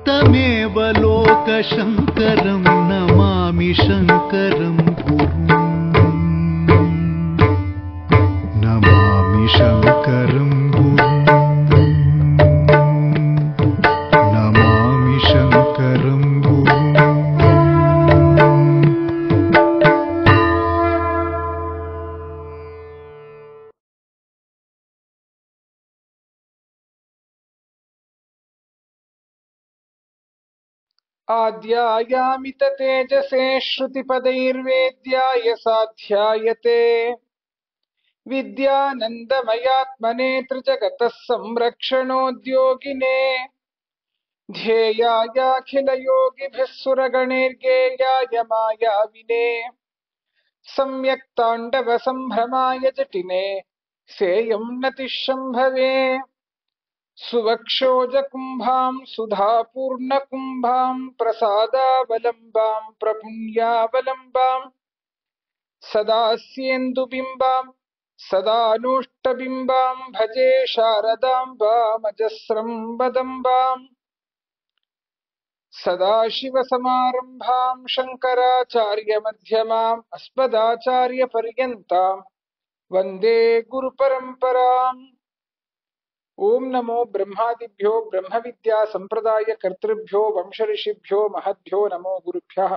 तमेव लोकशङ्करं नमामि शङ्करं गुरुम् नमामि शङ्करं गुरुम् नमामि शङ्करं गुरुम् आद्यायामित तेजसे श्रुतिपदैर्वेद्याय साध्यायते विद्यानन्दमयात्मने त्रिजगतः संरक्षणोद्योगिने ध्येयायाखिलयोगिभिः सुरगणैर्गेयाय मायाविने सम्यक् ताण्डवसम्भ्रमाय जटिने सेयं नतिशम्भवे सुवक्षोजकुम्भां सुधापूर्णकुम्भां प्रसादावलम्बां प्रपुण्यावलम्बां सदास्येन्दुबिम्बां सदानोष्टबिम्बां भजे शारदाम्बामजस्रं वदम्बाम् सदाशिवसमारम्भां शङ्कराचार्यमध्यमाम् अस्मदाचार्यपर्यन्तां वन्दे गुरुपरम्पराम् ॐ नमो ब्रह्मादिभ्यो ब्रह्मविद्यासम्प्रदायकर्तृभ्यो वंशऋषिभ्यो महद्भ्यो नमो गुरुभ्यः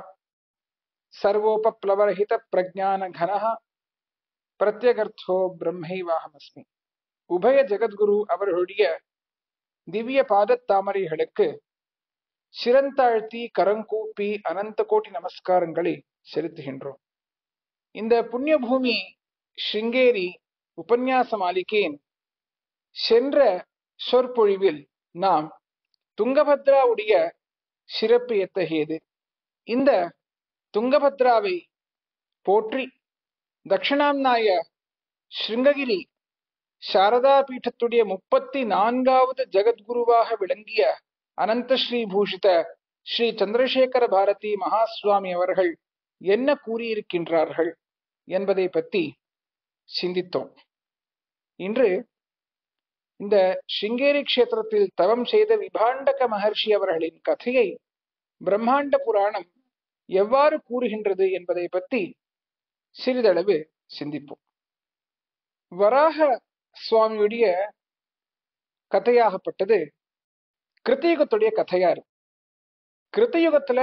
सर्वोपप्लवरहितप्रज्ञानघनः பிரத்யகர்த்தோ பிரம்மைவாகமஸ்மி உபய ஜெகத்குரு அவர்களுடைய திவ்ய பாதத்தாமரைகளுக்கு சிரந்தாழ்த்தி கரங்கூப்பி அனந்த கோட்டி நமஸ்காரங்களை செலுத்துகின்றோம் இந்த புண்ணிய பூமி ஸ்ருங்கேரி உபன்யாச மாளிகையின் சென்ற சொற்பொழிவில் நாம் துங்கபத்ராவுடைய சிறப்பு எத்தகையது இந்த துங்கபத்ராவை போற்றி தட்சிணாம்நாய ஸ்ருங்ககிரி சாரதா பீಠத்துடைய முப்பத்தி நான்காவது ஜெகத்குருவாக விளங்கிய அனந்த ஸ்ரீ பூஷித ஸ்ரீ சந்திரசேகர பாரதி மகாசுவாமி அவர்கள் என்ன கூறியிருக்கின்றார்கள் என்பதை பற்றி சிந்தித்தோம் இன்று இந்த சிங்கேரி கஷேத்திரத்தில் தவம் செய்த விபாண்டக மகர்ஷி அவர்களின் கதையை பிரம்மாண்ட புராணம் எவ்வாறு கூறுகின்றது என்பதை பற்றி சிறிதளவு சிந்திப்போம் வராக சுவாமியுடைய கதையாகப்பட்டது கிருத்தயுகத்துடைய கதையா இருக்கு கிருத்தயுகத்துல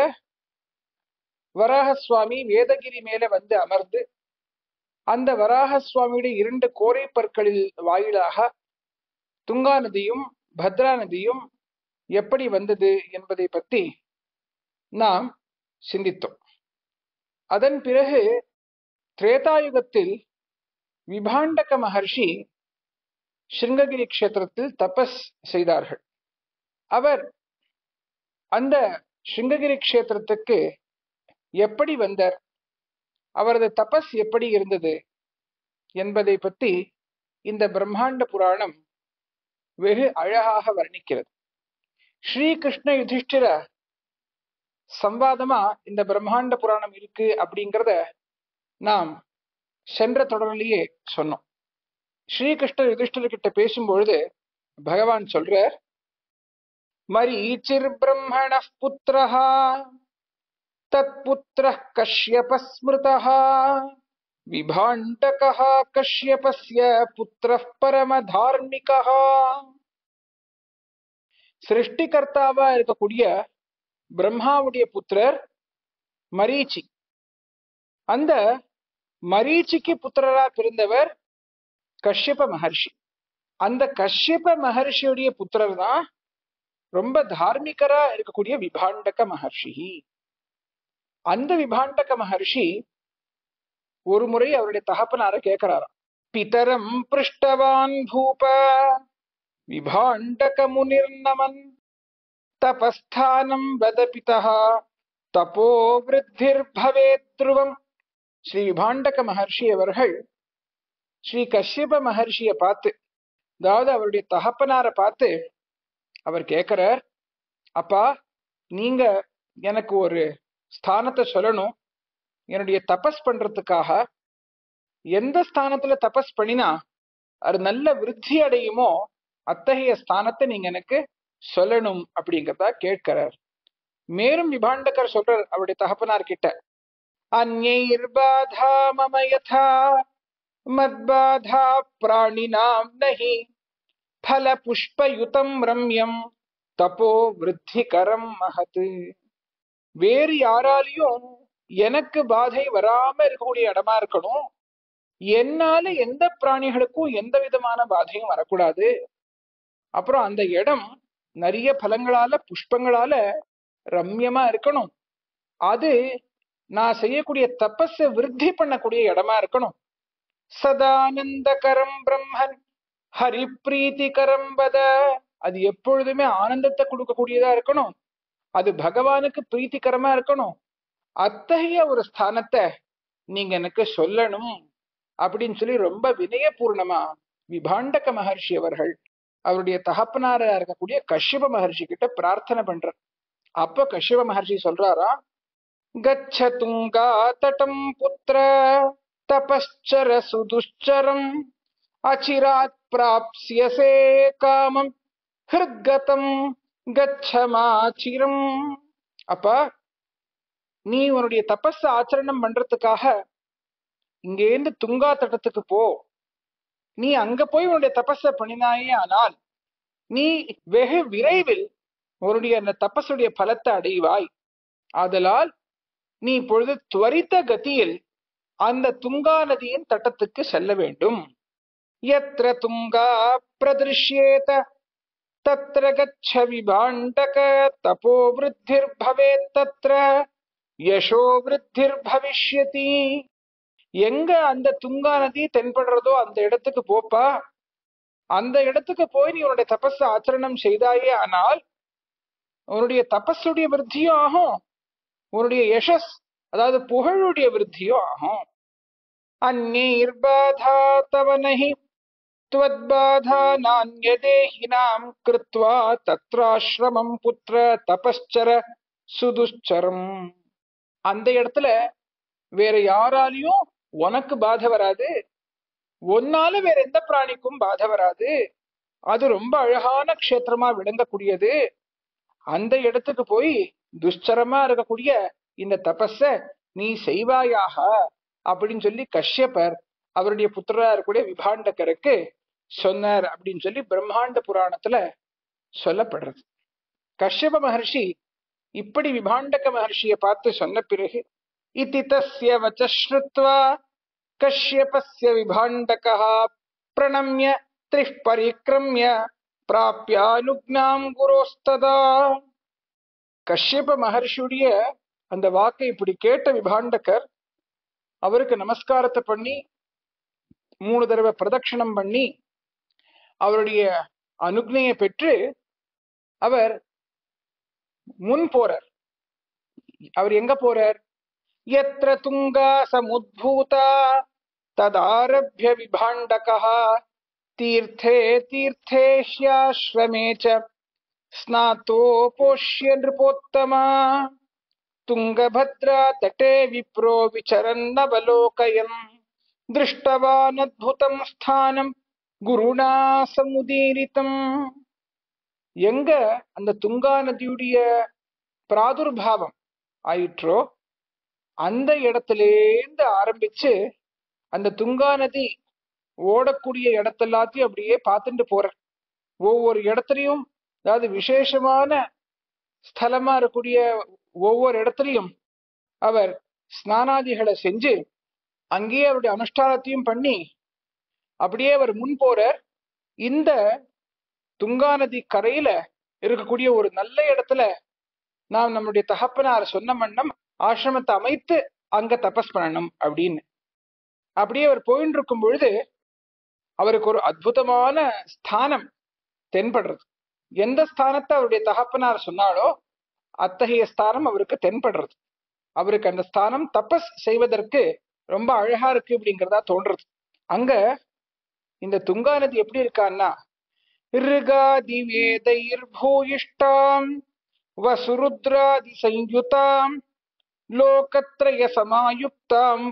வராக சுவாமி வேதகிரி மேல வந்து அமர்ந்து அந்த வராக சுவாமியுடைய இரண்டு கோரை பற்களில் வாயிலாக துங்கா நதியும் பத்ரா நதியும் எப்படி வந்தது என்பதை பற்றி நாம் சிந்தித்தோம் அதன் பிறகு திரேதாயுகத்தில் விபாண்டக மகர்ஷி ஸ்ருங்ககிரி கஷேத்திரத்தில் தபஸ் செய்தார்கள் அவர் அந்த ஸ்ருங்ககிரி கஷேத்திரத்துக்கு எப்படி வந்தார் அவரது தபஸ் எப்படி இருந்தது என்பதை பற்றி இந்த பிரம்மாண்ட புராணம் வெகு அழகாக வர்ணிக்கிறது ஸ்ரீகிருஷ்ண யுதிஷ்டிர சம்வாதமா இந்த பிரம்மாண்ட புராணம் இருக்கு அப்படிங்கிறத நாம் சென்ற தொடரிலேயே சொன்னோம் ஸ்ரீகிருஷ்ணர் யுதிஷ்டர்கிட்ட பேசும்பொழுது பகவான் சொல்றார் மரீச்சிர் பிரம்மண புத்திரஹா தத் புத்திர கஷ்யப ஸ்மிருதः விபாண்டகः கஷ்யபஸ்ய புத்திர பரமதார்மிகः சிருஷ்டிகர்த்தாவா இருக்கக்கூடிய பிரம்மாவுடைய புத்திரர் மரீச்சி அந்த மரீச்சிக்கு புத்திரரா பிறந்தவர் கஷ்யப மகர்ஷி அந்த கஷ்யப மகர்ஷியுடைய புத்திரர் தான் ரொம்ப தார்மிகரா இருக்கக்கூடிய விபாண்டக மகர்ஷி அந்த விபாண்டக மகர்ஷி ஒரு முறை அவருடைய தகப்பனார கேட்கிறாராம் பிதரம் பிருஷ்டவான் பூப விபாண்டக முனிர்நமன் தபஸ்தானம் வதபிதா தபோ விருத்திர் பவேத் துருவம் ஸ்ரீ விபாண்டக மகர்ஷி அவர்கள் ஸ்ரீ கஷ்யப மகர்ஷிய பார்த்து அதாவது அவருடைய தகப்பனார பார்த்து அவர் கேட்கிறார் அப்பா நீங்க எனக்கு ஒரு ஸ்தானத்தை சொல்லணும் என்னுடைய தபஸ் பண்றதுக்காக எந்த ஸ்தானத்துல தபஸ் பண்ணினா அது நல்ல விருத்தி அடையுமோ அத்தகைய ஸ்தானத்தை நீங்க எனக்கு சொல்லணும் அப்படிங்கிறதா கேட்கிறார் மேலும் விபாண்டகர் சொல்றார் அவருடைய தகப்பனார் கிட்ட அந்நைர்பாதா மம யதா மத்பாதா பிராணினாம் நஹி பல புஷ்பயுதம் ரம்யம் தபோ விருத்திகரம் மகத் வேறு யாராலையும் எனக்கு பாதை வராம இருக்கக்கூடிய இடமா இருக்கணும் என்னால எந்த பிராணிகளுக்கும் எந்த விதமான பாதையும் வரக்கூடாது அப்புறம் அந்த இடம் நிறைய பழங்களால புஷ்பங்களால ரம்யமா இருக்கணும் அது நான் செய்யக்கூடிய தபஸ விருத்தி பண்ணக்கூடிய இடமா இருக்கணும் சதானந்தகரம் பிரம்மன் ஹரிப்ரீத்திகரம் பத அது எப்பொழுதுமே ஆனந்தத்தை கொடுக்கக்கூடியதா இருக்கணும் அது பகவானுக்கு பிரீத்திகரமா இருக்கணும் அத்தகைய ஒரு ஸ்தானத்தை நீங்க எனக்கு சொல்லணும் அப்படின்னு சொல்லி ரொம்ப வினயபூர்ணமா விபாண்டக மகர்ஷி அவர்கள் அவருடைய தகப்பனாரா இருக்கக்கூடிய கஷ்யப மகர்ஷி கிட்ட பிரார்த்தனை பண்ற அப்ப கஷ்யப மகர்ஷி சொல்றாரா கச்ச துங்கா தடம் புத்திர தபஸ்சர சுதுஷ்சரம் அச்சிராத் பிராப்சியசே காமம் ஹிருத்கதம் கச்சமாச்சிரம் அப்ப நீ உன்னுடைய தபஸ் ஆச்சரணம் பண்றதுக்காக இங்கேருந்து துங்கா தட்டத்துக்கு போ நீ அங்க போய் உன்னுடைய தபஸ பண்ணினாயே ஆனால் நீ வெகு விரைவில் உன்னுடைய அந்த தபஸுடைய பலத்தை அடைவாய் ஆதலால் நீ இப்பொழுது துவரித்த கதியில் அந்த துங்கா நதியின் தட்டத்துக்கு செல்ல வேண்டும் எத்திர துங்கா பிரதிருஷ்யேத தத்ர கச்ச விபாண்டக தபோ விருத்திர் பவேத் தத்ர யசோ விருத்திர் பவிஷ்யதி எங்க அந்த துங்கா நதி தென்படுறதோ அந்த இடத்துக்கு போப்பா அந்த இடத்துக்கு போய் நீ உன்னுடைய தபஸ் ஆச்சரணம் செய்தாயே ஆனால் உன்னுடைய தபஸுடைய விருத்தியும் ஆகும் உன்னுடைய யசஸ் அதாவது புகழுடைய விருத்தியும் ஆகும் அந்நீர்பாதா தவ நஹி त्वद्बाधा नान्यदेहिनां कृत्वा தத்ராசிரமம் புத்திர தபஸ்சர சுதுஷ்சரம் அந்த இடத்துல வேற யாராலையும் உனக்கு பாதை வராது ஒன்னால வேற எந்த பிராணிக்கும் பாதை வராது அது ரொம்ப அழகான க்ஷேத்திரமா விளங்கக்கூடியது அந்த இடத்துக்கு போய் துஷ்சரமா இருக்கக்கூடிய இந்த தபஸ நீ செய்வாயாக அப்படின்னு சொல்லி கஷ்யப்பர் அவருடைய புத்திரா இருக்கக்கூடிய விபாண்டகருக்கு சொன்னார் அப்படின்னு சொல்லி பிரம்மாண்ட புராணத்துல சொல்லப்படுறது கஷ்யப மகர்ஷி இப்படி விபாண்டக மகர்ஷியை பார்த்து சொன்ன பிறகு இதி தஸ்ய வச்ச ஸ்ருத்வா கஷ்யபஸ்ய விபாண்டகா பிரணம்ய திரிஷ் பரிக்ரம்ய பிராப்யானுக்னாம் குரோஸ்ததா கஷ்யப மகர்ஷியுடைய அந்த வாக்கை இப்படி கேட்ட விபாண்டகர் அவருக்கு நமஸ்காரத்தை பண்ணி மூணு தடவை பிரதட்சணம் பண்ணி அவருடைய அனுக்னையை பெற்று அவர் முன் போறார் அவர் எங்க போறார் எத்திர துங்கா சமுத்பூதா ததாரபிய விபாண்டகா தீர்த்தே தீர்த்தே ஹ்யாஸ்வமே ச ஸ்நாத்தோபோஷ்ய நிருபோத்தமா துங்கபத்ரா தட்டே விப்ரோ விசரன்னவலோகயன் திருஷ்டவான் ஸ்தானம் குருணா சமுதீரித்தம் எங்க அந்த துங்கா நதியுடைய பிராதுர்பாவம் ஆயிற்றோ அந்த இடத்திலேந்து ஆரம்பிச்சு அந்த துங்கா நதி ஓடக்கூடிய இடத்தெல்லாத்தையும் அப்படியே பார்த்துட்டு போற ஒவ்வொரு இடத்துலயும் அதாவது விசேஷமான ஸ்தலமா இருக்கக்கூடிய ஒவ்வொரு இடத்துலயும் அவர் ஸ்நானாதிகளை செஞ்சு அங்கேயே அவருடைய அனுஷ்டானத்தையும் பண்ணி அப்படியே அவர் முன் போறார் இந்த துங்கா நதி கரையில இருக்கக்கூடிய ஒரு நல்ல இடத்துல நாம் நம்முடைய தகப்பனார் சொன்ன வண்ணம் ஆசிரமத்தை அமைத்து அங்க தபஸ் பண்ணணும் அப்படின்னு அப்படியே அவர் போயின்னு இருக்கும் பொழுது அவருக்கு ஒரு அற்புதமான ஸ்தானம் தென்படுறது எந்த ஸ்தானத்தை அவருடைய தகப்பனார் சொன்னாலோ அத்தகைய ஸ்தானம் அவருக்கு தென்படுறது அவருக்கு அந்த ஸ்தானம் தபஸ் செய்வதற்கு ரொம்ப அழகா இருக்கு அப்படிங்கிறதா தோன்றது அங்க இந்த துங்கா நதி எப்படி இருக்கான்னா ரிகாதி வேதைர் பூயிஷ்டாம் வசுருத்ராதி சயுதாம் லோகத்ரய சமாயுக்தாம்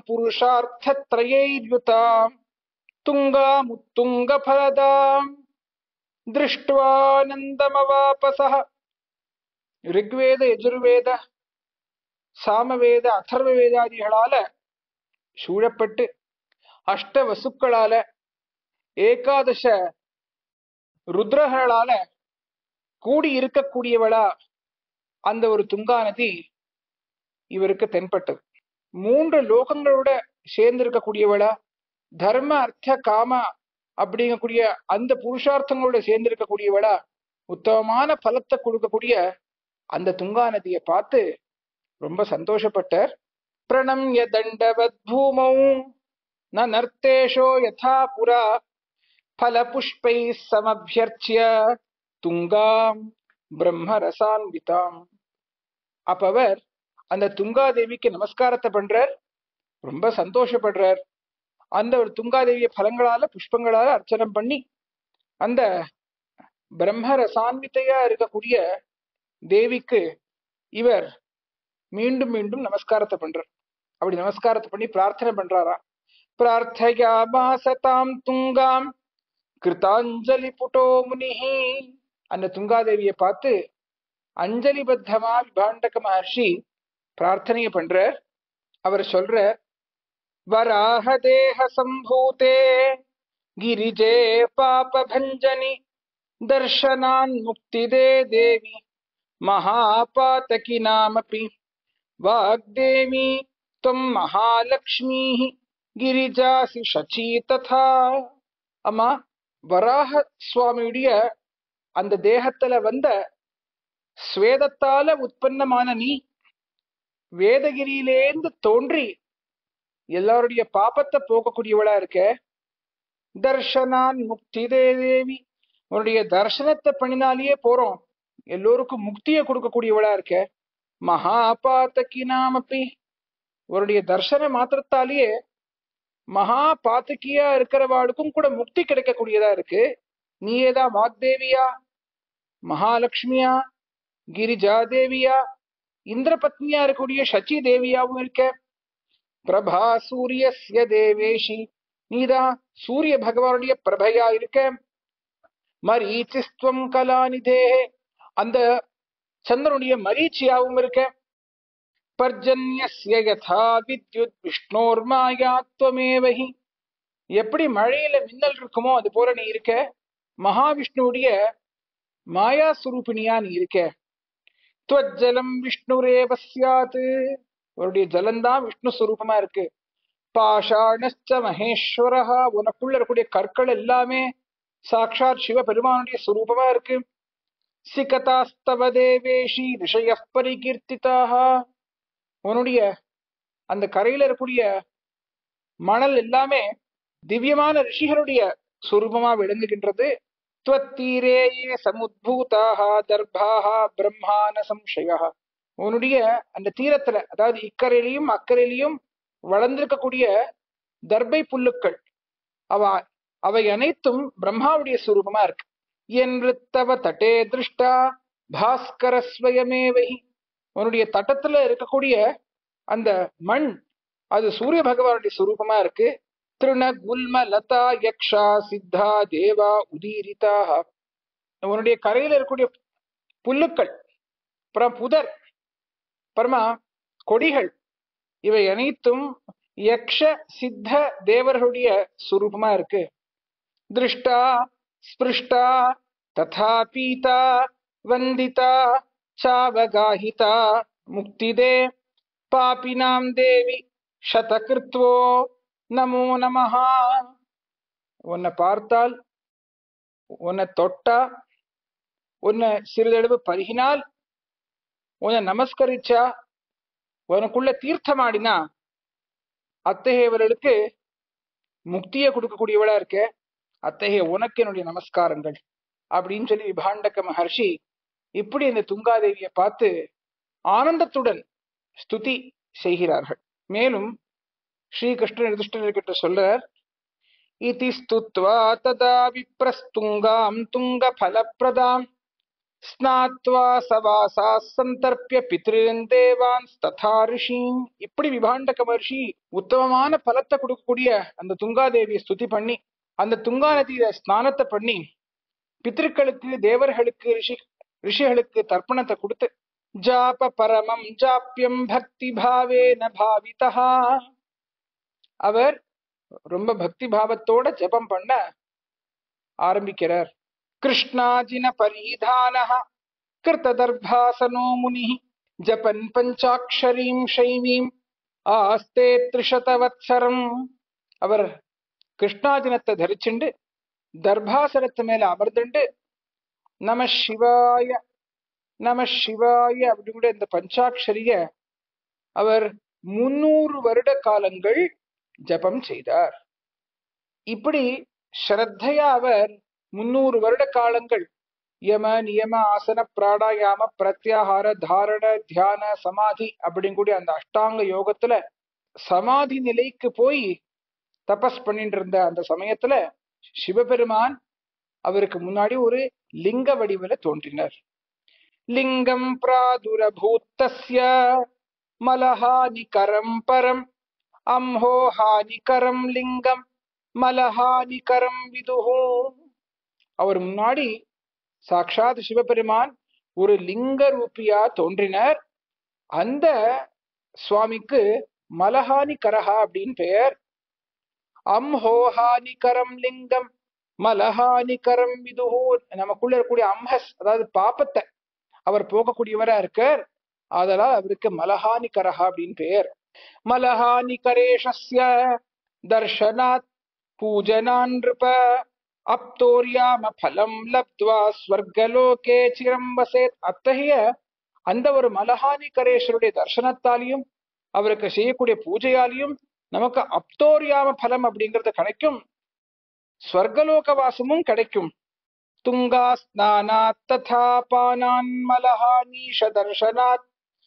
புருஷார்த்தத்ரயைர்யுதாம் துங்கா முத்துங்க பலதாம் திருஷ்டுவானந்தமவாபசः ரிக்வேத யஜுர்வேத சாமவேத அதர்வ வேதாதிகளால சூழப்பட்டு அஷ்ட வசுக்களால ஏகாதச ருத்ரகளால கூடி இருக்கக்கூடியவளா அந்த ஒரு துங்கா நதி இவருக்கு தென்பட்டது மூன்று லோகங்களோட சேர்ந்து இருக்கக்கூடியவளா தர்ம அர்த்த காம அப்படிங்கக்கூடிய அந்த புருஷார்த்தங்களோட சேர்ந்து இருக்கக்கூடியவளா உத்தமமான பலத்தை கொடுக்கக்கூடிய அந்த துங்கா நதியை பார்த்து ரொம்ப சந்தோஷப்பட்டார் பிரணம்ய தண்டவத் பூமௌ ந நர்த்தேஷோ யதா புரா பல புஷ்பை சமபியர்ச்சிய துங்காம் பிரம்மரசான்விதாம் அப்ப அவர் அந்த துங்காதேவிக்கு நமஸ்காரத்தை பண்றார் ரொம்ப சந்தோஷப்படுறார் அந்த ஒரு துங்காதேவிய பலங்களால புஷ்பங்களால அர்ச்சனம் பண்ணி அந்த பிரம்ம ரசான்வித்தையா இருக்கக்கூடிய தேவிக்கு இவர் மீண்டும் மீண்டும் நமஸ்காரத்தை பண்றார் அப்படி நமஸ்காரத்தை பண்ணி பிரார்த்தனை பண்றாரா பிரார்த்தயா மாசதாம் துங்காம் கிருதாஞ்சலி புட்டோ முனிஹி அந்த துங்காதேவியை பார்த்து அஞ்சலி பத்தமா விபாண்டக மகர்ஷி பிரார்த்தனையை பண்றார் அவர் சொல்றார் வராக தேக சம்பூதே கிரிஜே பாப பஞ்சனி தர்ஷனான் முக்திதே தேவி மகாபாதகி நாமபி வாக்தேவி त्वं மகாலக்ஷ்மீ கிரிஜாசி சச்சி ததா அம்மா வராக சுவாமியுடைய அந்த தேகத்துல வந்த ஸ்வேதத்தால உற்பத்தமான நீ வேதகிரியிலேந்து தோன்றி எல்லாருடைய பாபத்தை போக்கக்கூடியவளா இருக்க தர்ஷனான் முக்தி தேவி உன்னுடைய தர்சனத்தை பண்ணினாலேயே போறோம் எல்லோருக்கும் முக்தியை கொடுக்கக்கூடியவளா இருக்க மகாபாத்தகி நாமப்பி உன்னுடைய தர்சன மாத்திரத்தாலேயே மகா பாத்தகியா இருக்கிறவாளுக்கும் கூட முக்தி கிடைக்கக்கூடியதா இருக்கு நீயேதான் வாக்தேவியா மகாலட்சுமியா கிரிஜா தேவியா இந்திர பத்னியா இருக்கக்கூடிய சச்சி தேவியாவும் இருக்க பிரபா சூரியஸ்ய தேவேஷி நீதான் சூரிய பகவானுடைய பிரபையா இருக்க மரீச்சிஸ்துவம் கலாநிதே அந்த சந்திரனுடைய மரீச்சியாவும் இருக்க பர்ஜன்யஸ்ய யதா வித்யுத் விஷ்ணோர்மாயா துவமேவஹி எப்படி மழையில மின்னல் இருக்குமோ அது போல நீ இருக்க மகாவிஷ்ணுவுடைய மாயா சுரூபிணியா நீ இருக்க துவஜலம் விஷ்ணுரேவ சியாத் அவருடைய ஜலம்தான் விஷ்ணு சுரூபமா இருக்கு பாஷாணஸ்ச மகேஸ்வரஹா உனக்குள்ள இருக்கக்கூடிய கற்கள் எல்லாமே சாட்சாத் சிவ பெருமானுடைய சுரூபமா இருக்கு சிகதாஸ்தவ தேவேஷி ரிஷய பரிகீர்த்திதாக உன்னுடைய அந்த கரையில இருக்கக்கூடிய மணல் எல்லாமே திவ்யமான ரிஷிகளுடைய சுரூபமா விளங்குகின்றது துவத்தீரே ஏ சமுத்பூதாக தர்பாக பிரம்மான சம்சய உன்னுடைய அந்த தீரத்துல அதாவது இக்கரையிலையும் அக்கறையிலையும் வளர்ந்திருக்கக்கூடிய தர்பை புல்லுக்கள் அவ அவை அனைத்தும் பிரம்மாவுடைய சுரூபமா இருக்கு என்று தவ தட்டே திருஷ்டா பாஸ்கர ஸ்வயமேவை உன்னுடைய தட்டத்துல இருக்கக்கூடிய அந்த மண் அது சூரிய பகவானுடைய சுரூபமா இருக்கு திருண குல்ம லதா யக்ஷா சித்தா தேவா உதீரிதாக உன்னுடைய கரையில இருக்கக்கூடிய புல்லுக்கள் அப்புறம் புதர் அப்புறமா கொடிகள் இவை அனைத்தும் யக்ஷ சித்த தேவர்களுடைய சுரூபமா இருக்கு திருஷ்டா ஸ்பிருஷ்டா ததா பீதா வந்திதா சாவகாஹிதா முக்திதே பாபினாம் தேவி சதகிருத்வோ நமோ நமஹா உன்னை பார்த்தால் உன்னை தொட்டா உன்னை சிறிதளவு பருகினால் உன்னை நமஸ்கரிச்சா உனக்குள்ள தீர்த்தமாடினா அத்தகையவர்களுக்கு முக்தியை கொடுக்கக்கூடியவளா இருக்க அத்தகைய உனக்கு என்னுடைய நமஸ்காரங்கள் அப்படின்னு சொல்லி விபாண்டக மகர்ஷி இப்படி இந்த துங்காதேவியை பார்த்து ஆனந்தத்துடன் ஸ்துதி செய்கிறார்கள் மேலும் ஸ்ரீகிருஷ்ணன் யுதிஷ்டர்கிட்ட சொல்றார் இதி ஸ்துத்வா ததா விப்ரஸ்துங்காம் துங்க பலப்பிரதாம் ஸ்நாத்வா சவாசா சந்தர்ப்பிய பித்ருன் தேவான் ததா ரிஷீம் இப்படி விபாண்டக மகர்ஷி உத்தமமான பலத்தை கொடுக்கக்கூடிய அந்த துங்காதேவியை ஸ்துதி பண்ணி அந்த துங்கா நதியில ஸ்நானத்தை பண்ணி பித்திருக்களுக்கு தேவர்களுக்கு ரிஷி ரிஷிகளுக்கு தர்ப்பணத்தை கொடுத்து ஜாப பரமம் ஜாப்பியம் பக்தி பாவேன பாவிதா அவர் ரொம்ப பக்தி பாவத்தோட ஜெபம் பண்ண ஆரம்பிக்கிறார் கிருஷ்ணாஜின பரிதான கிருத்ததர்பாசனோ முனி ஜபன் பஞ்சாட்சரீம் ஷைவீம் ஆஸ்தே திரிஷதவத்சரம் அவர் கிருஷ்ணாஜினத்தை தரிச்சுண்டு தர்பாசனத்து மேல அமர்ந்துண்டு நம சிவாய நம சிவாய அப்படிங்கிற இந்த பஞ்சாட்சரிய அவர் முன்னூறு வருட காலங்கள் ஜபம் செய்தார் இப்படி ஸ்ரத்தையா அவர் முன்னூறு வருட காலங்கள் யம நியம ஆசன பிராணாயாம பிரத்யாகார தாரண தியான சமாதி அப்படிங்கூடிய அந்த அஷ்டாங்க யோகத்துல சமாதி நிலைக்கு போய் தபஸ் பண்ணிட்டு இருந்த அந்த சமயத்துல சிவபெருமான் அவருக்கு முன்னாடி ஒரு லிங்க வடிவில தோன்றினார் லிங்கம் பிராதுரபூத்தஸ்ய மலஹானிகரம் பரம் அம்ஹோஹானிகரம் லிங்கம் மலஹானிகரம் விதுஹு அவர் முன்னாடி சாக்ஷாத் சிவபெருமான் ஒரு லிங்க ரூபியா தோன்றினார் அந்த சுவாமிக்கு மலஹானி கரஹா அப்படின்னு பெயர் அம்ஹோஹானிகரம் லிங்கம் மலஹானிகரம் விதுஹு நமக்குள்ள இருக்கக்கூடிய அம்ஹஸ் அதாவது பாப்பத்தை அவர் போகக்கூடியவரா இருக்கார் அதனால் அவருக்கு மலஹானிகரஹா அப்படின்னு பெயர் மலஹானிகரேஷஸ்ய தர்ஷனாத் பூஜனான் நிருப அப்தோரியாம பலம் லப்த்வா ஸ்வர்கலோகே சிரம் வசேத் அத்தகைய அந்த ஒரு மலஹானிகரேஸ்வருடைய தர்சனத்தாலையும் அவருக்கு செய்யக்கூடிய பூஜையாலையும் நமக்கு அப்தோரியாம பலம் அப்படிங்கிறது கிடைக்கும் ஸ்வர்கலோக வாசமும் கிடைக்கும் துங்கா ஸ்நானாத் ததா பானான் மலஹானீஷ தர்ஷனாத்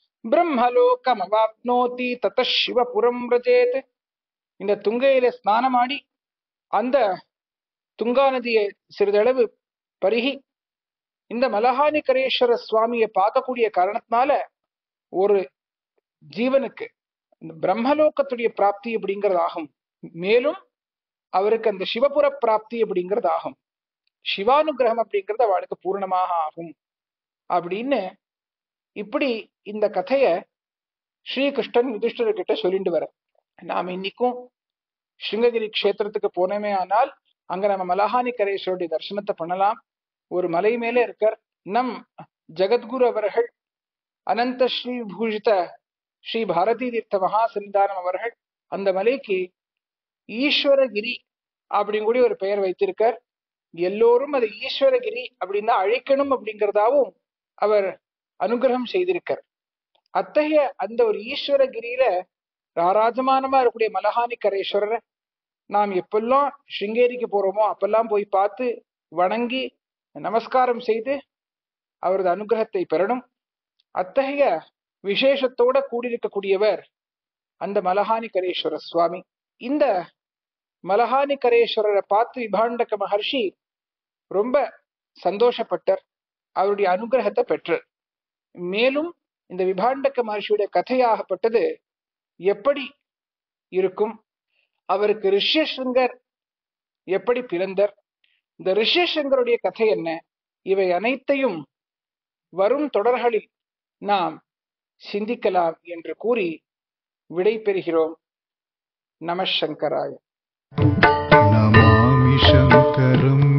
பிரம்மலோகமவாப்னோதி தத சிவபுரம் ரஜேத் இந்த துங்கையில ஸ்நானமாடி அந்த துங்கா நதியை சிறிதளவு பருகி இந்த மலஹானிகரேஸ்வர சுவாமியை பார்க்கக்கூடிய காரணத்தினால ஒரு ஜீவனுக்கு இந்த பிரம்மலோகத்துடைய பிராப்தி அப்படிங்கிறது ஆகும் மேலும் அவருக்கு அந்த சிவபுர பிராப்தி அப்படிங்கிறது ஆகும் சிவானுகிரகம் அப்படிங்கிறது அவளுக்கு பூர்ணமாக ஆகும் அப்படின்னு இப்படி இந்த கதைய ஸ்ரீகிருஷ்ணன் யுதிஷ்டர்கிட்ட சொல்லிட்டு வர நாம் இன்னைக்கும் ஸ்ருங்ககிரி க்ஷேத்திரத்துக்கு போனோமே ஆனால் அங்க நம்ம மலஹானிகரேஸ்வருடைய தரிசனத்தை பண்ணலாம் ஒரு மலை மேல இருக்கார் நம் ஜெகத்குரு அவர்கள் அனந்த ஸ்ரீ பூஷித ஸ்ரீ பாரதி தீர்த்த மகா சன்னிதானம் அவர்கள் அந்த மலைக்கு ஈஸ்வரகிரி அப்படிங்கூடி ஒரு பெயர் வைத்திருக்கார் எல்லோரும் அதை ஈஸ்வரகிரி அப்படின்னு தான் அழைக்கணும் அப்படிங்கிறதாவும் அவர் அனுகிரகம் செய்திருக்கார் அத்தகைய அந்த ஒரு ஈஸ்வரகிரியில ராராஜமானமா இருக்கக்கூடிய மலஹானிகரேஸ்வரரை நாம் எப்பெல்லாம் ஸ்ருங்கேரிக்கு போறோமோ அப்பெல்லாம் போய் பார்த்து வணங்கி நமஸ்காரம் செய்து அவரது அனுகிரகத்தை பெறணும் அத்தகைய விசேஷத்தோட கூடியிருக்கக்கூடியவர் அந்த மலஹானிகரேஸ்வர சுவாமி இந்த மலஹானிகரேஸ்வரரை பார்த்து விபாண்டக மகர்ஷி ரொம்ப சந்தோஷப்பட்டார் அவருடைய அனுகிரகத்தை பெற்றார் மேலும் இந்த விபாண்டக மகர்ஷியுடைய கதையாகப்பட்டது எப்படி இருக்கும் அவருக்கு ரிஷ்யசிங்கர் எப்படி பிறந்தார் இந்த ரிஷ்யசிங்கருடைய கதை என்ன இவை அனைத்தையும் வரும் தொடர்களில் நாம் சிந்திக்கலாம் என்று கூறி விடை பெறுகிறோம் நம சங்கராய नमामि शङ्करम्